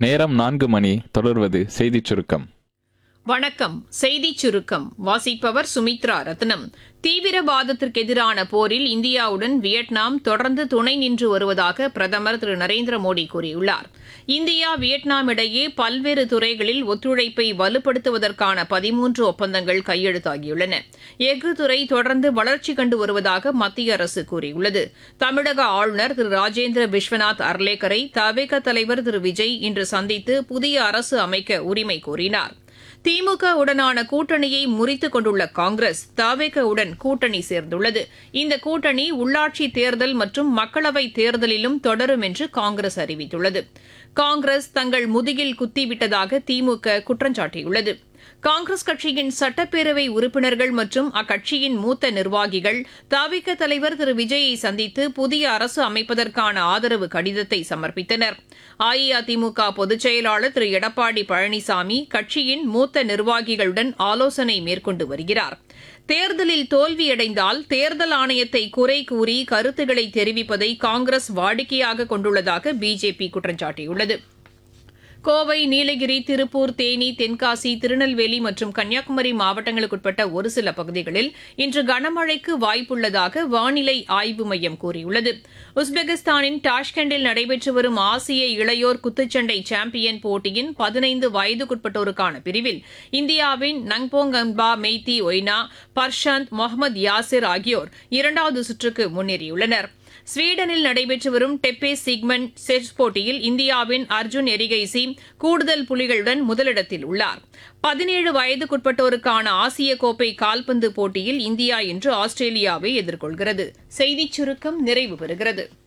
நேரம் நான்கு மணி தொடர்வது செய்திச் சுருக்கம் வணக்கம் செய்திச் சுருக்கம் வாசிப்பவர் சுமித்ரா ரத்னம் தீவிரவாதத்திற்கு எதிரான போரில் இந்தியாவுடன் வியட்நாம் தொடர்ந்து துணை நின்று வருவதாக பிரதமர் திரு நரேந்திர மோடி கூறியுள்ளார் இந்தியா வியட்நாம் இடையே பல்வேறு துறைகளில் ஒத்துழைப்பை வலுப்படுத்துவதற்கான பதிமூன்று ஒப்பந்தங்கள் கையெழுத்தாகியுள்ளன எஃகு துறை தொடர்ந்து வளர்ச்சி கண்டு வருவதாக மத்திய அரசு கூறியுள்ளது தமிழக ஆளுநர் திரு ராஜேந்திர விஸ்வநாத் அர்லேக்கரை தவேக தலைவர் திரு விஜய் இன்று சந்தித்து புதிய அரசு அமைக்க உரிமை கோரினார் திமுக உடனான கூட்டணியை முறித்துக் கொண்டுள்ள காங்கிரஸ் தவேக உடன் கூட்டணி சேர்ந்துள்ளது இந்த கூட்டணி உள்ளாட்சி தேர்தல் மற்றும் மக்களவை தேர்தலிலும் தொடரும் என்று காங்கிரஸ் அறிவித்துள்ளது காங்கிரஸ் தங்கள் முதுகில் குத்திவிட்டதாக திமுக குற்றம் சாட்டியுள்ளது காங்கிரஸ் கட்சியின் சட்டப்பேரவை உறுப்பினர்கள் மற்றும் அக்கட்சியின் மூத்த நிர்வாகிகள் தவிக தலைவர் திரு விஜயை சந்தித்து புதிய அரசு அமைப்பதற்கான ஆதரவு கடிதத்தை சமர்ப்பித்தனர் அஇஅதிமுக பொதுச் செயலாளர் திரு எடப்பாடி பழனிசாமி கட்சியின் மூத்த நிர்வாகிகளுடன் ஆலோசனை மேற்கொண்டு வருகிறார் தேர்தலில் தோல்வியடைந்தால் தேர்தல் ஆணையத்தை குறை கூறி கருத்துக்களை தெரிவிப்பதை காங்கிரஸ் வாடிக்கையாக கொண்டுள்ளதாக பிஜேபி குற்றம் சாட்டியுள்ளது கோவை நீலகிரி திருப்பூர் தேனி தென்காசி திருநெல்வேலி மற்றும் கன்னியாகுமரி மாவட்டங்களுக்குட்பட்ட ஒரு சில பகுதிகளில் இன்று கனமழைக்கு வாய்ப்புள்ளதாக வானிலை ஆய்வு மையம் கூறியுள்ளது உஸ்பெகிஸ்தானின் டாஷ்கண்டில் நடைபெற்று வரும் ஆசிய இளையோர் குத்துச்சண்டை சாம்பியன் போட்டியின் பதினைந்து வயதுக்குட்பட்டோருக்கான பிரிவில் இந்தியாவின் நங்போங் அம்பா மெய்தி ஒய்னா பர்ஷாந்த் முகமது யாசிர் ஆகியோர் இரண்டாவது சுற்றுக்கு முன்னேறியுள்ளனா் ஸ்வீடனில் நடைபெற்று வரும் டெப்பே சிக்மன் செஸ் போட்டியில் இந்தியாவின் அர்ஜுன் எரிகைசி கூடுதல் புலிகளுடன் முதலிடத்தில் உள்ளார் பதினேழு வயதுக்குட்பட்டோருக்கான ஆசிய கோப்பை கால்பந்து போட்டியில் இந்தியா இன்று ஆஸ்திரேலியாவை எதிர்கொள்கிறது செய்திச் சுருக்கம் நிறைவு பெறுகிறது